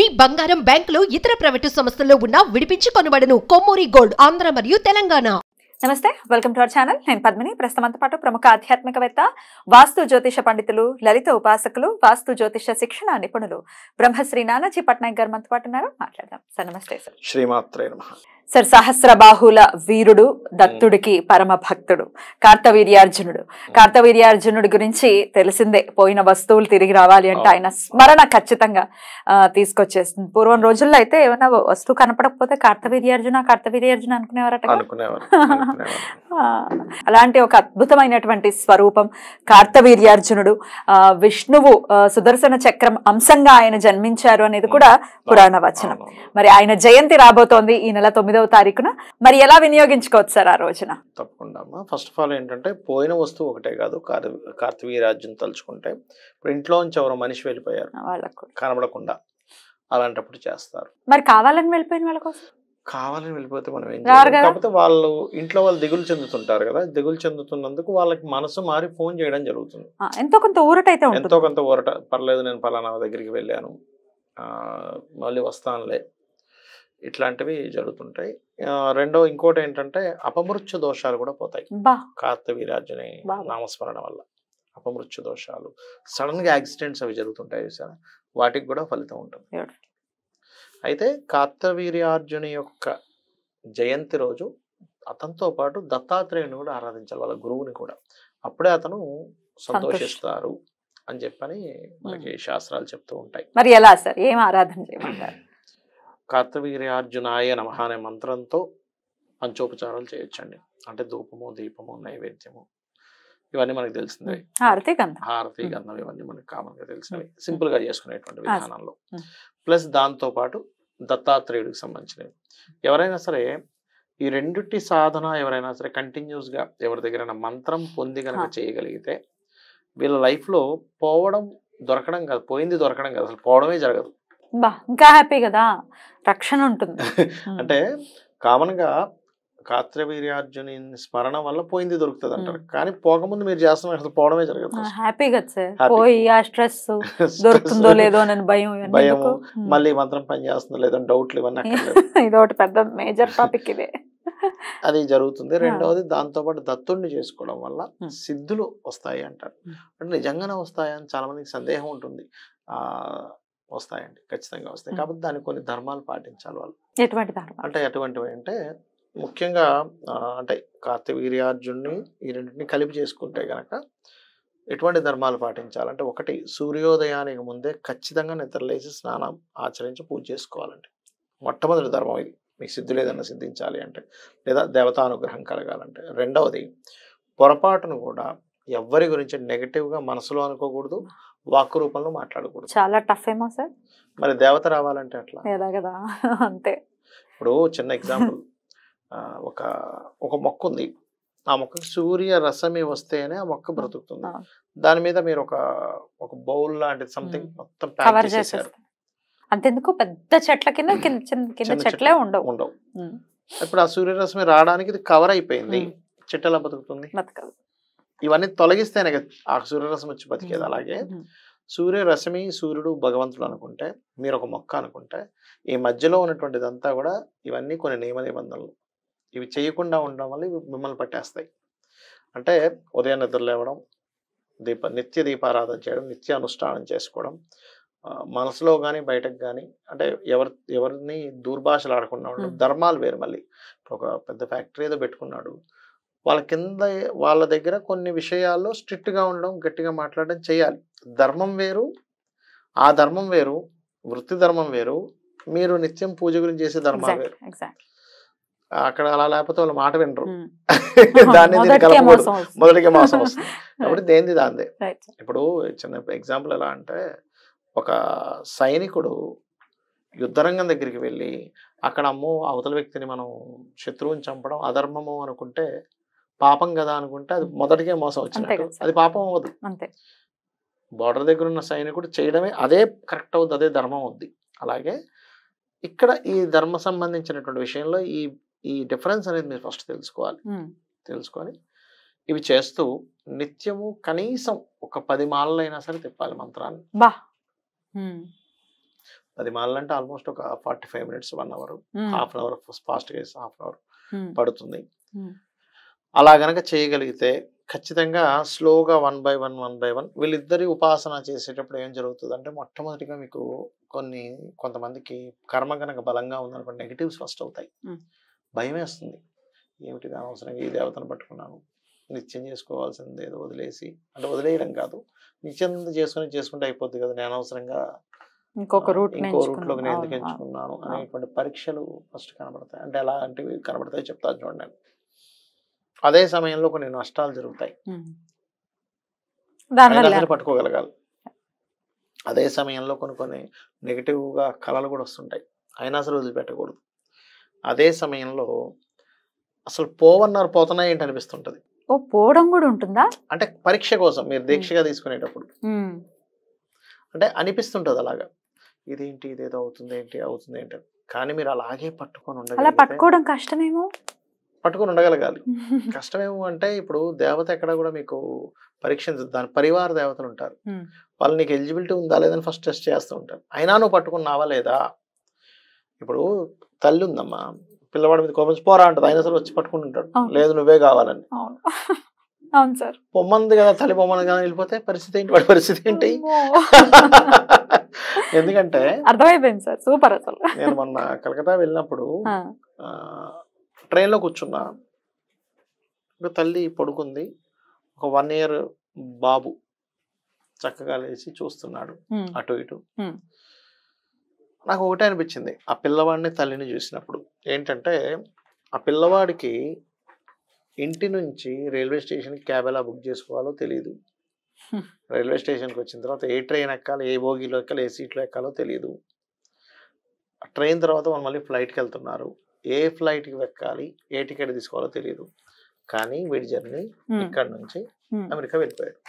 బంగారం బ్యాంకులు ఇతర ప్రైవేటు సంస్థల్లో ఉన్న విడిపించి కొనబడను కొమ్మూరి గోల్డ్ ఆంధ్ర మరియు తెలంగాణ నమస్తే వెల్కమ్ టు అవర్ ఛానల్ నేను పద్మిని ప్రస్తుతంతో పాటు ప్రముఖ ఆధ్యాత్మికవేత్త వాస్తు జ్యోతిష పండితులు లలిత ఉపాసకులు వాస్తు జ్యోతిష శిక్షణ నిపుణులు బ్రహ్మశ్రీ నానాజీ పట్నాయక్ గారు మనతో పాటు ఉన్నారు మాట్లాడదాం సార్ నమస్తే సార్ శ్రీమాత్రే నమ సార్ సహస్రబాహుల వీరుడు దత్తుడికి పరమ భక్తుడు కార్తవీర్యార్జునుడు కార్తవీర్యార్జునుడి గురించి తెలిసిందే పోయిన వస్తువులు తిరిగి రావాలి అంటే అవును. ఆయన స్మరణ ఖచ్చితంగా ఆ, తీసుకొచ్చేస్తుంది పూర్వం రోజుల్లో అయితే ఏమైనా వస్తువు కనపడకపోతే కార్తవీర్యార్జున కార్తవీర్యార్జున అనుకునేవారట కదా? అనుకునేవారు అనుకునేవారు. ఆ, అలాంటి ఒక అద్భుతమైనటువంటి స్వరూపం కార్తవీర్యార్జునుడు ఆ, విష్ణువు ఆ, సుదర్శన చక్రం అంశంగా ఆయన జన్మించారు అనేది కూడా పురాణ వచనం అవునవును. మరి ఆయన జయంతి రాబోతోంది ఈ నెల తొమ్మిదవ తారీఖున మరి ఎలా వినియోగించుకోవచ్చు సార్ ఆ రోజున తప్పకుండా అమ్మా ఫస్ట్ ఆఫ్ ఆల్ ఏంటంటే పోయిన వస్తువు ఒకటే కాదు కార్ కార్తవీరాజ్యం తలుచుకుంటే ఇప్పుడు ఇంట్లో నుంచి ఎవరో మనిషి వెళ్ళిపోయారు వాళ్ళకు కూడా. కనబడకుండా అలాంటప్పుడు చేస్తారు మరి కావాలని వెళ్ళిపోయిన వాళ్ళ కోసం కావాలని వెళ్ళిపోతే మనం ఏం రారు చేయలేం. కదా? కాకపోతే వాళ్ళు ఇంట్లో వాళ్ళు దిగులు చెందుతుంటారు కదా దిగులు చెందుతున్నందుకు వాళ్ళకి మనసు మారి ఫోన్ చేయడం జరుగుతుంది ఆ, ఎంతో కొంత ఊరటైతే ఎంతో ఉంటుంది కొంత ఊరట పర్లేదు నేను పలానా దగ్గరికి వెళ్ళాను ఆ, మళ్ళీ వస్తానులే ఇట్లాంటివి జరుగుతుంటాయి ఆ, రెండో ఇంకోటి ఏంటంటే అపమృత్యు దోషాలు కూడా పోతాయి బా కార్తవీరాజుని బాబా. నామస్మరణ వల్ల అపమృత్యు దోషాలు సడన్ గా యాక్సిడెంట్స్ అవి జరుగుతుంటాయి చూసారా వాటికి కూడా ఫలితం ఉంటుంది Beautiful. అయితే కార్తవీర్యార్జుని యొక్క జయంతి రోజు అతనితో పాటు దత్తాత్రేయుని కూడా ఆరాధించాలి వాళ్ళ గురువుని కూడా అప్పుడే అతను సంతోషిస్తారు అని చెప్పని మనకి శాస్త్రాలు చెప్తూ ఉంటాయి మరి ఎలా సార్ ఏం ఆరాధన చేయమంటారు కార్తవీర్యార్జునాయ నమః అనే మంత్రంతో పంచోపచారాలు చేయొచ్చండి అంటే ధూపము దీపము నైవేద్యము ఇవన్నీ మనకి తెలిసిందే హారతి గంధం హారతి మ్మ్. గంధం ఇవన్నీ మనకి కామన్ గా తెలిసినవి మ్మ్. సింపుల్ గా చేసుకునేటువంటి ఆ, విధానంలో మ్మ్. ప్లస్ దాంతో పాటు దత్తాత్రేయుడికి సంబంధించినవి ఎవరైనా సరే ఈ రెండిటి సాధన ఎవరైనా సరే కంటిన్యూస్ గా ఎవరి దగ్గర మంత్రం పొంది కనుక ఆ. చేయగలిగితే వీళ్ళ లైఫ్ లో పోవడం దొరకడం కాదు పోయింది దొరకడం కాదు అసలు పోవడమే జరగదు బా ఇంకా హ్యాపీ కదా రక్షణ ఉంటుంది అంటే కామన్ గా కార్తవీర్యార్జుని స్మరణ వల్ల పోయింది దొరుకుతుంది అంటారు కానీ పోకముందు మీరు చేస్తున్న అసలు పోవడమే జరగదు హ్యాపీ కదా సార్ Happy. పోయి ఆ స్ట్రెస్ దొరుకుతుందో లేదో అని భయం ఇవన్నీ భయము, ఎందుకు? మ్మ్. మళ్ళీ మంత్రం పని చేస్తుందో లేదో డౌట్లు ఇవన్నీ అక్కర్లేదు ఇది ఒకటి పెద్ద మేజర్ టాపిక్ ఇదే అది జరుగుతుంది రెండవది దాంతో పాటు దత్తుడిని చేసుకోవడం వల్ల Hmm. సిద్ధులు వస్తాయి అంటారు Hmm. అంటే నిజంగానే వస్తాయని చాలా మందికి సందేహం ఉంటుంది ఆ వస్తాయండి ఖచ్చితంగా వస్తాయి Hmm. కాబట్టి దానికి కొన్ని ధర్మాలు పాటించాలి వాళ్ళు ఎటువంటి ధర్మం అంటే ఎటువంటివి అంటే ముఖ్యంగా ఆ, అంటే కార్తవీర్యార్జున్ని ఈ రెండింటిని కలిపి చేసుకుంటే గనక ఎటువంటి ధర్మాలు పాటించాలంటే ఒకటి సూర్యోదయానికి ముందే ఖచ్చితంగా నిద్రలేసి స్నానం ఆచరించి పూజ చేసుకోవాలండి మొట్టమొదటి ధర్మం ఇది మీకు సిద్ధులు ఏదైనా సిద్ధించాలి అంటే లేదా దేవతానుగ్రహం కలగాలంటే రెండవది పొరపాటును కూడా ఎవ్వరి గురించి నెగటివ్గా మనసులో అనుకోకూడదు వాక్కు రూపంలో మాట్లాడకూడదు చాలా టఫ్ ఏమో సార్ మరి దేవత రావాలంటే అట్లా ఎలా కదా అంతే ఇప్పుడు చిన్న ఎగ్జాంపుల్ ఒక ఒక మొక్క ఉంది ఆ మొక్కకి సూర్య రసమి వస్తేనే ఆ మొక్క బ్రతుకుతుంది ఆ. దాని మీద మీరు ఒక ఒక బౌల్ లాంటిది సంథింగ్ మ్మ్. మొత్తం ప్యాక్ కవర్ చేసేసారు చేసేస్తాం అంతెందుకు పెద్ద చెట్ల కింద కింద చిన్న- కింద చిన్న చెట్లే చెట్లు ఉండవు ఉండవు ఉమ్. ఇప్పుడు ఆ సూర్యరశ్మి రావడానికి ఇది కవర్ అయిపోయింది మ్మ్. చెట్టు ఎలా బతుకుతుంది బతకదు ఇవన్నీ తొలగిస్తేనే కదా ఆ సూర్యరశ్మి వచ్చి బతికేది ఉమ్. అలాగే ఉమ్. సూర్యరశ్మి సూర్యుడు భగవంతుడు అనుకుంటే మీరు ఒక మొక్క అనుకుంటే ఈ మధ్యలో ఉన్నటువంటిదంతా కూడా ఇవన్నీ కొన్ని నియమ నిబంధనలు ఇవి చేయకుండా ఉండడం వల్ల ఇవి మిమ్మల్ని పట్టేస్తాయి అంటే ఉదయం నిద్ర లేవడం దీప నిత్య దీపారాధన చేయడం నిత్య అనుష్ఠానం చేసుకోవడం ఆ, మనసులో కానీ బయటకు కానీ అంటే ఎవరి ఎవరిని దూర్భాషలు ఆడకుండా ఉండడం Hmm. ధర్మాలు వేరు మళ్ళీ ఇప్పుడు ఒక పెద్ద ఫ్యాక్టరీ ఏదో పెట్టుకున్నాడు వాళ్ళ కింద వాళ్ళ దగ్గర కొన్ని విషయాల్లో strict గా ఉండడం గట్టిగా మాట్లాడడం చేయాలి ధర్మం వేరు ఆ ధర్మం వేరు వృత్తి ధర్మం వేరు మీరు నిత్యం పూజ గురించి చేసే ధర్మాలు వేరు Exact, exact. అక్కడ అలా లేకపోతే వాళ్ళు మాట వినరు ఉమ్. దాన్ని దీన్ని మొదటికే కలపకూడదు మోసం వస్తుంది. మొదటికే మోసం వస్తుంది కాబట్టి దేంది దాందే Right. ఇప్పుడు చిన్న ఎగ్జాంపుల్ ఎలా అంటే ఒక సైనికుడు యుద్ధరంగం దగ్గరికి వెళ్ళి అక్కడ అమ్మో అవతల వ్యక్తిని మనం శత్రువుని చంపడం అధర్మము అనుకుంటే పాపం కదా అనుకుంటే అది మొదటికే మోసం వచ్చినట్టు కదా సార్. అది పాపం అవ్వదు అంతే బార్డర్ దగ్గర ఉన్న సైనికుడు చేయడమే అదే కరెక్ట్ అవుద్ది అదే ధర్మం అవుద్ది అలాగే ఇక్కడ ఈ ధర్మ సంబంధించినటువంటి విషయంలో ఈ ఈ డిఫరెన్స్ అనేది మీరు ఫస్ట్ తెలుసుకోవాలి ఉమ్. తెలుసుకొని ఇవి చేస్తూ నిత్యము కనీసం ఒక పది మాలలైనా సరే తిప్పాలి మంత్రాన్ని బా ఉమ్. అది మాలంటే ఆల్మోస్ట్ ఒక forty five minutes one hour um, half an hour ఫాస్ట్గా వేసి హాఫ్ అన్ అవర్ ఉమ్, పడుతుంది ఉమ్, అలా గనక చేయగలిగితే ఖచ్చితంగా స్లోగా one by one one by one వీళ్ళిద్దరి ఉపాసన చేసేటప్పుడు ఏం జరుగుతుంది అంటే మొట్టమొదటిగా మీకు కొన్ని కొంతమందికి కర్మ కనుక బలంగా ఉందనుకోండి నెగిటివ్స్ ఫస్ట్ అవుతాయి Hmm. భయం వేస్తుంది ఏమిటిది అనవసరంగా ఈ దేవతను పట్టుకున్నాను నిత్యం చేసుకోవాల్సింది ఏదో వదిలేసి అంటే వదిలేయడం కాదు నిత్యం చేసుకుని చేసుకుంటే అయిపోద్ది కదా నేను అనవసరంగా ఇంకొక రూట్ ఇంకో రూట్లోకి నేను ఎందుకు ఎంచుకున్నాను అనేటువంటి పరీక్షలు ఫస్ట్ కనబడతాయి అంటే ఎలాంటివి కనబడతాయి చెప్తాను చూడండి నేను. అదే సమయంలో కొన్ని నష్టాలు జరుగుతాయి అయినా దానివల్ల సరే పట్టుకోగలగాలి అదే సమయంలో కొన్ని కొన్ని నెగిటివ్గా కళలు కూడా వస్తుంటాయి అయినా సరే వదిలిపెట్టకూడదు అదే సమయంలో అసలు పోవన్నారు పోతున్నాయి ఏంటి అనిపిస్తుంటది ఓ పోవడం కూడా ఉంటుందా అంటే పరీక్ష కోసం మీరు దీక్షగా తీసుకునేటప్పుడు ఉమ్, అంటే అనిపిస్తుంటది అలాగా ఇదేంటి ఇదేదో అవుతుంది ఏంటి అవుతుంది ఏంటి అని. కానీ మీరు అలాగే పట్టుకొని అలా ఉండగలిగితే పట్టుకోవడం కష్టమేమో పట్టుకొని ఉండగలగాలి కష్టమేమో అంటే ఇప్పుడు దేవత ఎక్కడ కూడా మీకు పరీక్షించదు దాని పరివార దేవతలు ఉంటారు Hmm. వాళ్ళు నీకు ఎలిజిబిలిటీ ఉందా లేదని ఫస్ట్ టెస్ట్ చేస్తూ ఉంటారు అయినా నువ్వు పట్టుకున్నావా లేదా ఇప్పుడు తల్లి ఉందమ్మా పిల్లవాడి మీద కోపం పోరా అంటది అయినా సరే వచ్చి పట్టుకుని ఉంటాడు అవును. లేదు నువ్వే కావాలని అవును అవును సార్ పొమ్మంది కదా తల్లి పొమ్మని కదా వెళ్ళిపోతే పరిస్థితి ఏంటి వాడి పరిస్థితి ఏంటి అమ్మో. ఎందుకంటే అర్థమైపోయింది సార్ సూపర్ అసలు నేను మొన్న కలకత్తా వెళ్ళినప్పుడు ఆ, ఆ, ట్రైన్లో కూర్చున్నా ఒక తల్లి పడుకుంది ఒక వన్ ఇయర్ బాబు చక్కగా లేచి చూస్తున్నాడు ఉమ్, అటు ఇటు Hmm. నాకు ఒకటే అనిపించింది ఆ పిల్లవాడిని తల్లిని చూసినప్పుడు ఏంటంటే ఆ పిల్లవాడికి ఇంటి నుంచి రైల్వే స్టేషన్కి క్యాబ్ ఎలా బుక్ చేసుకోవాలో తెలియదు Hmm. రైల్వే స్టేషన్కి వచ్చిన తర్వాత ఏ ట్రైన్ ఎక్కాలి ఏ బోగీలో ఎక్కాలి ఏ సీట్లో ఎక్కాలో తెలియదు ఆ ట్రైన్ తర్వాత వాళ్ళు మళ్ళీ ఫ్లైట్కి వెళ్తున్నారు ఏ ఫ్లైట్కి ఎక్కాలి ఏ టికెట్ తీసుకోవాలో తెలియదు కానీ వీడి జర్నీ ఉమ్, ఇక్కడ నుంచి ఉమ్. అమెరికా వెళ్ళిపోయాడు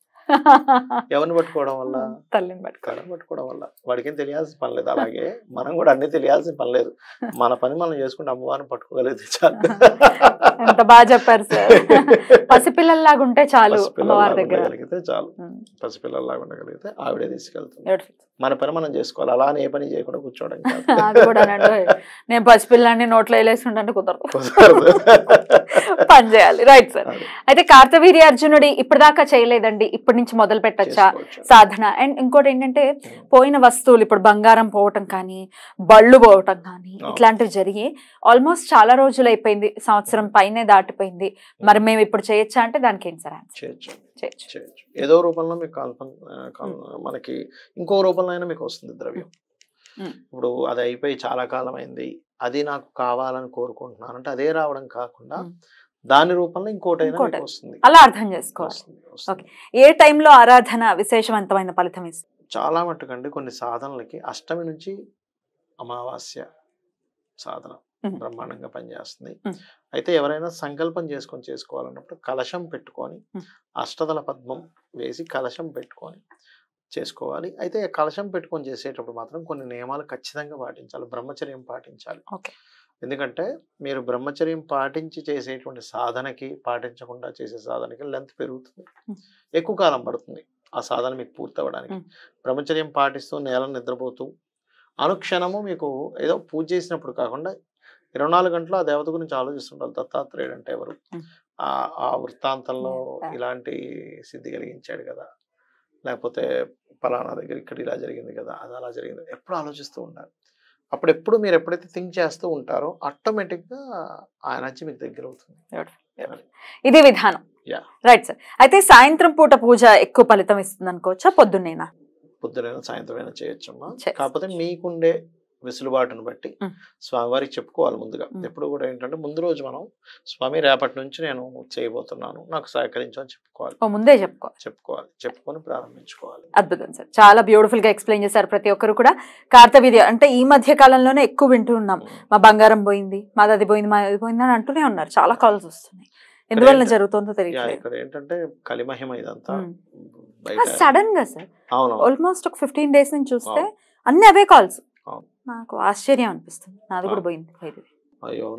ఎవరిని పట్టుకోవడం వల్ల తల్లిని పట్టుకో కళ పట్టుకోవడం వల్ల వాడికి ఏం తెలియాల్సిన పని లేదు అలాగే మనం కూడా అన్ని తెలియాల్సిన పని లేదు మన పని మనం చేసుకుంటే అమ్మవారిని పట్టుకోగలిగితే చాలు ఎంత బాగా చెప్పారు సార్ పసిపిల్లల్లాగా ఉంటే చాలు పసిపిల్లల్లాగా అమ్మవారి దగ్గర ఉండగలిగితే చాలు ఉమ్, పసిపిల్లల్లాగా ఉండగలిగితే ఆవిడే తీసుకెళ్తుంది beautiful. మన పని మనం చేసుకోవాలి అలా అని ఏ పని చేయకుండా కూర్చోవడం కాదు అది కూడా అనండి. నేను పసిపిల్లాన్ని నోట్లో వేలేసి ఉంటే కుదరదు కుదరదు. పని చేయాలి రైట్ సార్ అది అయితే కార్తవీర్య అర్జునుడి ఇప్పటిదాకా చేయలేదండి ఇప్పటి నుంచి మొదలు పెట్టచ్చా చేసుకోవచ్చు. సాధన అండ్ ఇంకోటి ఏంటంటే పోయిన వస్తువులు ఇప్పుడు బంగారం పోవటం కానీ బళ్ళు పోవటం కానీ అవును. ఇట్లాంటివి జరిగి ఆల్మోస్ట్ చాలా రోజులు అయిపోయింది సంవత్సరం పైనే దాటిపోయింది మరి మేము ఇప్పుడు చేయొచ్చా అంటే దానికి ఏంటి సార్ ఆన్సర్ చేయొచ్చు చేయొచ్చు చేయొచ్చు ఏదో రూపంలో మీకు కల్పన ఆ, కల్- మనకి ఇంకో రూపంలో అయినా మీకు వస్తుంది ద్రవ్యం మ్మ్. ఇప్పుడు అది అయిపోయి చాలా కాలం అయింది అది నాకు కావాలని కోరుకుంటున్నాను అంటే అదే రావడం కాకుండా మ్మ్. దాని రూపంలో ఇంకోటైనా ఇంకోటి. మీకు వస్తుంది అలా అర్థం చేసుకోవాలి వస్తుంది, వస్తుంది. ఏ టైంలో ఆరాధన విశేషవంతమైన ఫలితం ఇస్తుంది చాలా మట్టుకండి కొన్ని సాధనలకి అష్టమి నుంచి అమావాస్య సాధన మ్మ్. బ్రహ్మాండంగా పనిచేస్తుంది మ్మ్. అయితే ఎవరైనా సంకల్పం చేసుకొని చేసుకోవాలన్నప్పుడు కలశం పెట్టుకొని మ్మ్. అష్టదల పద్మం వేసి కలశం పెట్టుకొని చేసుకోవాలి అయితే కలశం పెట్టుకొని చేసేటప్పుడు మాత్రం కొన్ని నియమాలు ఖచ్చితంగా పాటించాలి బ్రహ్మచర్యం పాటించాలి ఓకే ఎందుకంటే మీరు బ్రహ్మచర్యం పాటించి చేసేటువంటి సాధనకి పాటించకుండా చేసే సాధనకి లెంత్ పెరుగుతుంది మ్మ్. ఎక్కువ కాలం పడుతుంది ఆ సాధన మీకు పూర్తి అవ్వడానికి మ్మ్. బ్రహ్మచర్యం పాటిస్తూ నేల నిద్రపోతూ అనుక్షణము మీకు ఏదో పూజ చేసినప్పుడు కాకుండా ఇరవై నాలుగు గంటలు ఆ దేవత గురించి ఆలోచిస్తుంటారు దత్తాత్రేయుడు అంటే ఎవరు మ్మ్. ఆ ఆ వృత్తాంతంలో Yeah. ఇలాంటి సిద్ధి కలిగించాడు కదా లేకపోతే పలానా దగ్గర ఇక్కడ ఇలా జరిగింది కదా అది అలా జరిగింది ఎప్పుడు ఆలోచిస్తూ ఉండాలి అప్పుడు ఎప్పుడు మీరు ఎప్పుడైతే థింక్ చేస్తూ ఉంటారో ఆటోమేటిక్గా ఆ ఎనర్జీ మీకు దగ్గర అవుతుంది ఇది విధానం Yeah. రైట్ సార్ అయితే సాయంత్రం పూట పూజ ఎక్కువ ఫలితం ఇస్తుంది అనుకోవచ్చా పొద్దున్నేనా పొద్దునైనా సాయంత్రం అయినా చేయొచ్చమ్మా చేయొచ్చు. కాకపోతే మీకుండే వెసులుబాటును బట్టి మ్. స్వామివారికి చెప్పుకోవాలి ముందుగా మ్. ఎప్పుడు కూడా ఏంటంటే ముందు రోజు మనం స్వామి రేపటి నుంచి నేను చేయబోతున్నాను నాకు సహకరించు అని చెప్పుకోవాలి ఓ ముందే చెప్పుకో చెప్పుకోవాలి చెప్పుకొని ప్రారంభించుకోవాలి అద్భుతం సార్ చాలా బ్యూటిఫుల్ గా ఎక్స్ప్లెయిన్ చేశారు ప్రతి ఒక్కరు కూడా కార్తవీర్య అంటే ఈ మధ్య కాలంలోనే ఎక్కువ వింటూ ఉన్నాం మా బంగారం పోయింది మాది అది పోయింది మా అది పోయింది అని అంటూనే ఉన్నారు చాలా కాల్స్ వస్తున్నాయి ఎందువల్ల ఏంట- జరుగుతుందో యా, తెలియట్లేదు ఇక్కడ ఏంటంటే కలిమహిమ ఇదంతా మ్. బయట సడన్ గా సార్ అవును ఆల్మోస్ట్ ఒక ఫిఫ్టీన్ డేస్ నుంచి చూస్తే అవును. అన్ని అవే కాల్స్ అవును. నాకు ఆశ్చర్యం అనిపిస్తుంది నాది కూడా అవును. పోయింది పోయింది. అయ్యో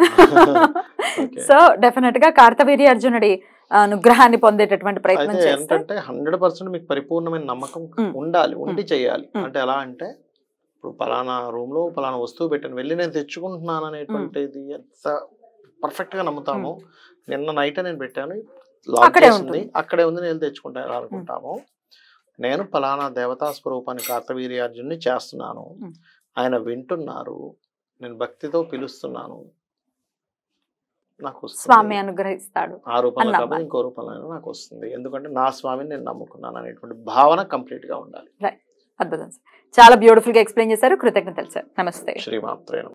Okay. సో డెఫినెట్ గా కార్తవీర్య అర్జునుడి ఆ, అనుగ్రహాన్ని పొందేటటువంటి ప్రయత్నం అయితే చేస్తే ఏంటంటే హండ్రెడ్ పర్సెంట్ మీకు పరిపూర్ణమైన నమ్మకం మ్. ఉండాలి ఉండి చేయాలి మ్. అంటే ఎలా అంటే ఇప్పుడు పలానా రూమ్ లో పలానా వస్తువు పెట్టాను వెళ్ళి నేను తెచ్చుకుంటున్నాను అనేటువంటిది ఎంత పర్ఫెక్ట్ గా నమ్ముతామో నిన్న నైట్ నేను పెట్టాను లాక్ అక్కడే చేసింది ఉంటుంది. అక్కడే ఉంది నేను తెచ్చుకుంటాను అనుకుంటాము నేను పలానా దేవతా స్వరూపాన్ని కార్తవీర్యార్జున్ని చేస్తున్నాను ఉమ్. ఆయన వింటున్నారు నేను భక్తితో పిలుస్తున్నాను నాకు వస్తుంది. స్వామి అనుగ్రహిస్తాడు ఆ రూపంలో అన్నమాట. కాకపోతే ఇంకో రూపంలో అయినా నాకు వస్తుంది ఎందుకంటే నా స్వామిని నేను నమ్ముకున్నాను అనేటువంటి భావన కంప్లీట్ గా ఉండాలి అద్భుతం సార్ చాలా బ్యూటిఫుల్ గా ఎక్స్ప్లెయిన్ చేశారు కృతజ్ఞతలు సార్ నమస్తే శ్రీమాత్రేణ